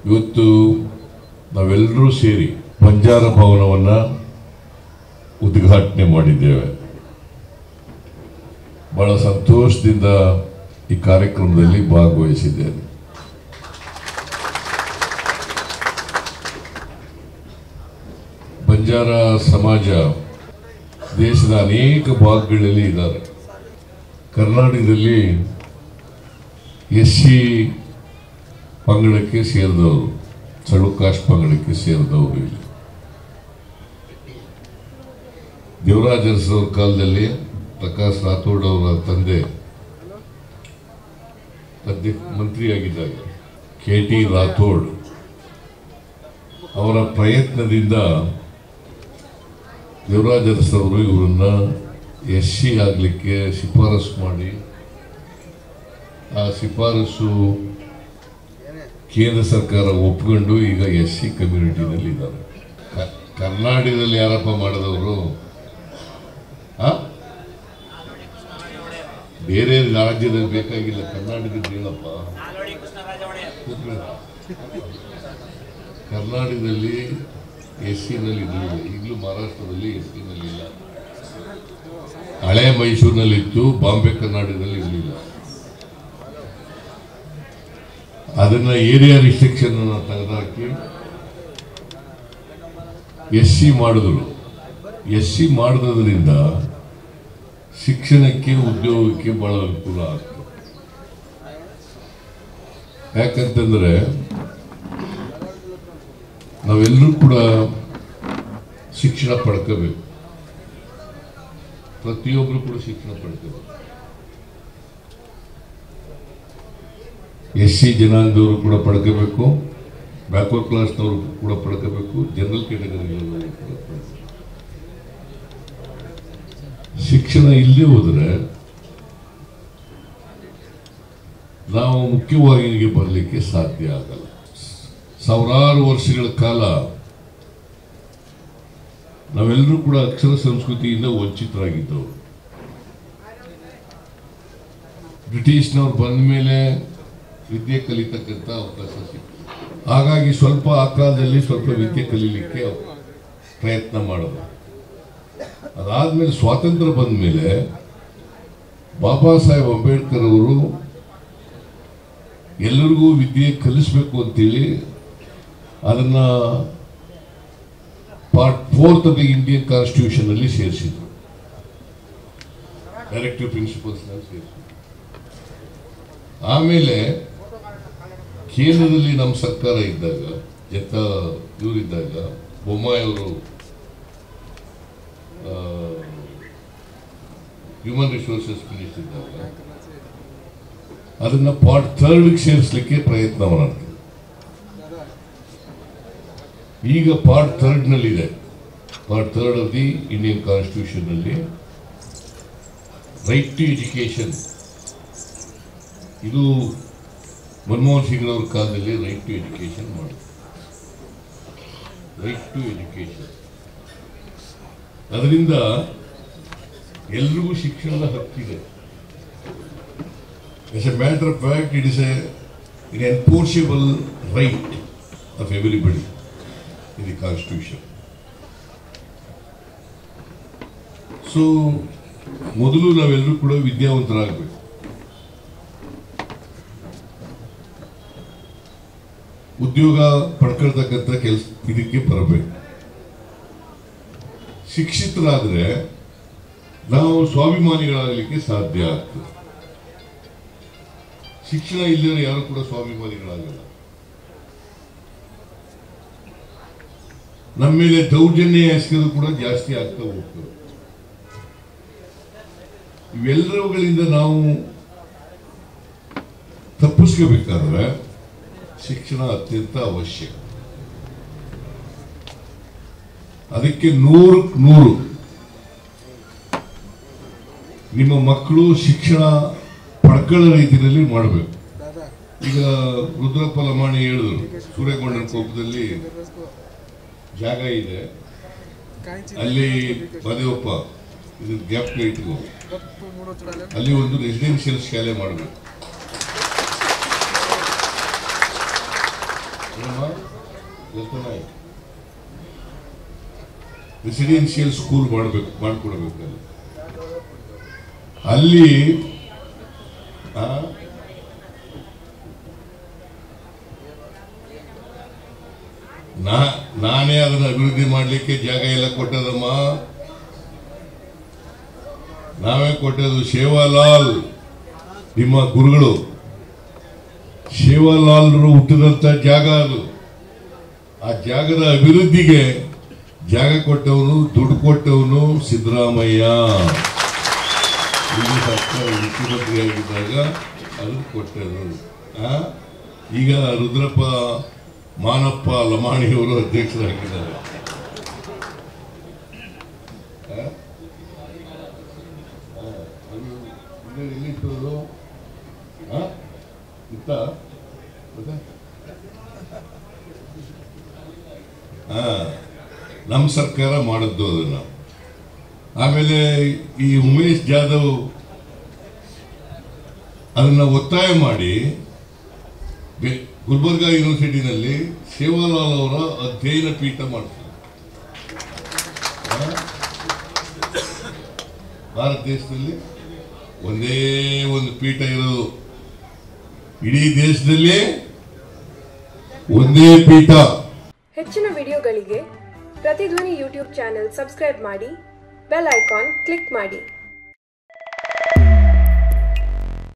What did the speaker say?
ಇವತ್ತು ನಾವೆಲ್ಲರೂ ಸೇರಿ ಬಂಜಾರ ಭವನವನ್ನು ಉದ್ಘಾಟನೆ ಮಾಡಿದ್ದೇವೆ ಬಹಳ ಸಂತೋಷದಿಂದ ಈ ಕಾರ್ಯಕ್ರಮದಲ್ಲಿ ಭಾಗವಹಿಸಿದ್ದೇನೆ ಬಂಜಾರ ಸಮಾಜ ದೇಶದ ಅನೇಕ ಭಾಗಗಳಲ್ಲಿ ಇದ್ದಾರೆ ಕರ್ನಾಟಕದಲ್ಲಿ ಎಸ್ ಸಿ ಪಂಗಡಕ್ಕೆ ಸೇರಿದವರು ಚಳುಕಾಶ್ ಪಂಗಡಕ್ಕೆ ಸೇರಿದವರು ಇಲ್ಲಿ ದೇವರಾಜ ಅರಸರವ್ರ ಕಾಲದಲ್ಲಿ ಪ್ರಕಾಶ್ ರಾಥೋಡ್ ಅವರ ತಂದೆ ಅಧ್ಯಕ್ಷ ಮಂತ್ರಿಯಾಗಿದ್ದಾಗ ಕೆ ಟಿ ರಾಥೋಡ್ ಅವರ ಪ್ರಯತ್ನದಿಂದ ದೇವರಾಜ ಅರಸರವರು ಇವರನ್ನ ಎಸ್ ಸಿ ಆಗಲಿಕ್ಕೆ ಶಿಫಾರಸು ಮಾಡಿ ಆ ಶಿಫಾರಸು ಕೇಂದ್ರ ಸರ್ಕಾರ ಒಪ್ಕೊಂಡು ಈಗ ಎಸ್ ಸಿ ಕಮ್ಯುನಿಟಿನಲ್ಲಿ ಇದ್ದಾರೆ ಕ- ಕರ್ನಾಟಕದಲ್ಲಿ ಯಾರಪ್ಪ ಮಾಡಿದವರು ಆ? ಬೇರೆ ರಾಜ್ಯದಲ್ಲಿ ಬೇಕಾಗಿಲ್ಲ ಕರ್ನಾಟಕದ ಹೇಳಪ್ಪ ಕೂತ್ಕೊಳ್ಳಿ. ಕರ್ನಾಟಕದಲ್ಲಿ ಎಸ್ ಸಿನಲ್ಲಿ ಇರಲಿಲ್ಲ ಈಗಲೂ ಮಹಾರಾಷ್ಟ್ರದಲ್ಲಿ ಎಸ್ ಸಿನಲ್ಲಿ ಇಲ್ಲ ಹಳೆ ಮೈಸೂರಿನಲ್ಲಿತ್ತು ಬಾಂಬೆ ಕರ್ನಾಟಕದಲ್ಲಿ ಇರಲಿಲ್ಲ ಅದನ್ನ ಏರಿಯಾ ರಿಸ್ಟ್ರಿಕ್ಷನ್ ಅನ್ನು ತೆಗೆದುಹಾಕಿ ಎಸ್ ಸಿ ಮಾಡಿದ್ರು ಎಸ್ ಸಿ ಮಾಡೋದ್ರಿಂದ ಶಿಕ್ಷಣಕ್ಕೆ ಉದ್ಯೋಗಕ್ಕೆ ಬಹಳ ಅನುಕೂಲ ಆಗ್ತದೆ ಯಾಕಂತಂದ್ರೆ ನಾವೆಲ್ಲರೂ ಕೂಡ ಶಿಕ್ಷಣ ಪಡ್ಕೋಬೇಕು ಪ್ರತಿಯೊಬ್ಬರು ಕೂಡ ಶಿಕ್ಷಣ ಪಡ್ಕೋಬೇಕು ಎಸ್ ಸಿ ಜನಾಂಗದವರು ಕೂಡ ಪಡ್ಕೋಬೇಕು ಬ್ಯಾಕ್ವರ್ಡ್ ಕ್ಲಾಸ್ನವರು ಕೂಡ ಪಡ್ಕೋಬೇಕು ಜನರಲ್ ಕ್ಯಾಟಗರಿಗಳವರು ಕೂಡ ಪಡ್ಕೋಬೇಕು ಶಿಕ್ಷಣ ಇಲ್ಲದೆ ಹೋದರೆ ನಾವು ಮುಖ್ಯವಾಹಿನಿಗೆ ಬರಲಿಕ್ಕೆ ಸಾಧ್ಯ ಆಗಲ್ಲ ಸಾವಿರಾರು ವರ್ಷಗಳ ಕಾಲ ನಾವೆಲ್ಲರೂ ಕೂಡ ಅಕ್ಷರ ಸಂಸ್ಕೃತಿಯಿಂದ ವಂಚಿತರಾಗಿದ್ದವರು ಬ್ರಿಟಿಷ್ನವ್ರು ಬಂದ ಮೇಲೆ ವಿದ್ಯೆ ಕಲಿತಕ್ಕಂಥ ಅವಕಾಶ ಸಿಕ್ತು ಹಾಗಾಗಿ ಸ್ವಲ್ಪ ಆ ಕಾಲದಲ್ಲಿ ಸ್ವಲ್ಪ ವಿದ್ಯೆ ಕಲೀಲಿಕ್ಕೆ ಪ್ರಯತ್ನ ಮಾಡೋದು ಅದಾದ್ಮೇಲೆ ಸ್ವಾತಂತ್ರ್ಯ ಬಂದ ಮೇಲೆ ಬಾಬಾ ಸಾಹೇಬ್ ಅಂಬೇಡ್ಕರ್ ಅವರು ಎಲ್ಲರಿಗೂ ವಿದ್ಯೆ ಕಲಿಸ್ಬೇಕು ಅಂತೇಳಿ ಅದನ್ನ part fourth of the Indian constitution ಅಲ್ಲಿ ಸೇರಿಸಿದ್ರು ಡೈರೆಕ್ಟಿವ್ ಪ್ರಿನ್ಸಿಪಲ್ಸ್ ಸೇರಿಸಿದ್ರು ಆಮೇಲೆ ಕೇಂದ್ರದಲ್ಲಿ ನಮ್ಮ ಸರ್ಕಾರ ಇದ್ದಾಗ ಜತ್ತ ಇವರಿದ್ದಾಗ ಬೊಮ್ಮಾಯಿ ಅವರು ಹ್ಯೂಮನ್ ರಿಸೋರ್ಸಸ್ ಮಿನಿಸ್ಟರ್ ಇದ್ದಾಗ ಅದನ್ನ ಪಾರ್ಟ್ ಥರ್ಡ್ಗೆ ಸೇರಿಸಲಿಕ್ಕೆ ಪ್ರಯತ್ನ ಮಾಡ್ತೀವಿ ಈಗ ಪಾರ್ಟ್ ಥರ್ಡ್ ನಲ್ಲಿದೆ part third of the Indian constitution ನಲ್ಲಿ ರೈಟ್ ಟು ಎಜುಕೇಶನ್ ಇದು ಮನಮೋಹನ್ ಸಿಂಗ್ ಅವರ ಕಾಲದಲ್ಲಿ ರೈಟ್ ಟು ಎಜುಕೇಶನ್ ಮಾಡಿ ರೈಟ್ ಟು ಎಜುಕೇಶನ್ ಅದರಿಂದ ಎಲ್ರಿಗೂ ಶಿಕ್ಷಣದ ಹಕ್ಕಿದೆ as a matter of fact it is a in enforceable right of everybody in the constitution so ಮೊದಲು ನಾವೆಲ್ಲರೂ ಕೂಡ ವಿದ್ಯಾವಂತರಾಗಬೇಕು ಉದ್ಯೋಗ ಪಡ್ಕೊಳ್ತಕ್ಕಂಥ ಕೆಲಸ ಇದಕ್ಕೆ ಬರಬೇಕು ಶಿಕ್ಷಿತರಾದ್ರೆ ನಾವು ಸ್ವಾಭಿಮಾನಿಗಳಾಗಲಿಕ್ಕೆ ಸಾಧ್ಯ ಆಗ್ತದೆ ಶಿಕ್ಷಣ ಇಲ್ಲದೆ ಯಾರು ಕೂಡ ಸ್ವಾಭಿಮಾನಿಗಳಾಗಲ್ಲ ನಮ್ಮ ಮೇಲೆ ದೌರ್ಜನ್ಯ ಎಸಗೋದು ಕೂಡ ಜಾಸ್ತಿ ಆಗ್ತಾ ಹೋಗ್ತದೆ ಇವೆಲ್ಲವುಗಳಿಂದ ನಾವು ತಪ್ಪಿಸ್ಕೋಬೇಕಾದ್ರೆ ಶಿಕ್ಷಣ ಅತ್ಯಂತ ಅವಶ್ಯಕ ಅದಕ್ಕೆ ನೂರಕ್ಕೆ ನೂರು ನಿಮ್ಮ ಮಕ್ಕಳು ಶಿಕ್ಷಣ ಪಡ್ಕೊಳ್ಳೋ ರೀತಿಯಲ್ಲಿ ಮಾಡಬೇಕು ಈಗ ರುದ್ರಪ್ಪ ಲಮಾಣಿ ಹೇಳಿದ್ರು ಸೂರ್ಯಗೊಂಡನ ಕೋಪದಲ್ಲಿ ಜಾಗ ಇದೆ ಅಲ್ಲಿ ಮದೇವಪ್ಪ ಇದು ಗ್ಯಾಪ್ ಇಟ್ಕೋ ಅಲ್ಲಿ ಒಂದು ರೆಸಿಡೆನ್ಷಿಯಲ್ ಶಾಲೆ ಮಾಡಬೇಕು ಏನಮ್ಮ ಎತ್ತನಾಯಿ ರೆಸಿಡೆನ್ಷಿಯಲ್ ಸ್ಕೂಲ್ ಮಾಡಬೇಕು ಮಾಡಿಕೊಡ್ಬೇಕು ಅಲ್ಲಿ ಅಲ್ಲಿ ಆ, ನಾ ನಾನೇ ಅದನ್ನ ಅಭಿವೃದ್ಧಿ ಮಾಡಲಿಕ್ಕೆ ಜಾಗ ಎಲ್ಲ ಕೊಟ್ಟದಮ್ಮ ನಾವೇ ಕೊಟ್ಟದು ಶೇವಾಲಾಲ್ ನಿಮ್ಮ ಗುರುಗಳು ಶಿವಲಾಲ್ರು ಹುಟ್ಟಿದಂತ ಜಾಗ ಅದು ಆ ಜಾಗದ ಅಭಿವೃದ್ಧಿಗೆ ಜಾಗ ಕೊಟ್ಟವನು ದುಡ್ಡು ಕೊಟ್ಟವನು ಸಿದ್ದರಾಮಯ್ಯ ಈಗ ಸರ್ಕಾರ ಮುಖ್ಯಮಂತ್ರಿ ಆಗಿದ್ದಾಗ ಅದು ಕೊಟ್ಟರು ಆ? ಈಗ ರುದ್ರಪ್ಪ ಮಾನಪ್ಪ ಲಮಾಣಿಯವರು ಅಧ್ಯಕ್ಷರಾಗಿದ್ದಾರೆ ಆ? ಆ, ಅದು ಇದು ಎಲ್ಲಿತ್ತು ಅದು? ಆ? ಇತ್ತ ಗೊತ್ತಾ? ಆ, ನಮ್ಮ ಸರ್ಕಾರ ಮಾಡಿದ್ದು ಅದನ್ನ ಆಮೇಲೆ ಈ ಉಮೇಶ್ ಜಾಧವ್ ಅದನ್ನ ಒತ್ತಾಯ ಮಾಡಿ ಬೆ- ಗುಲ್ಬರ್ಗಾ ಯೂನಿವರ್ಸಿಟಿನಲ್ಲಿ ಶಿವಲಾಲ್ ಅವರ ಅಧ್ಯಯನ ಪೀಠ ಮಾಡ್ತಾರೆ ಆ? ಭಾರತ ದೇಶದಲ್ಲಿ ಒಂದೇ ಒಂದು ಪೀಠ ಇರೋದು ಇಡೀ ದೇಶದಲ್ಲಿ ಒಂದೇ ಪೀಠ ಹೆಚ್ಚಿನ ವಿಡಿಯೋಗಳಿಗೆ ಪ್ರತಿಧ್ವನಿ ಯೂಟ್ಯೂಬ್ ಚಾನೆಲ್ ಸಬ್ಸ್ಕ್ರೈಬ್ ಮಾಡಿ ಬೆಲ್ ಐಕಾನ್ ಕ್ಲಿಕ್ ಮಾಡಿ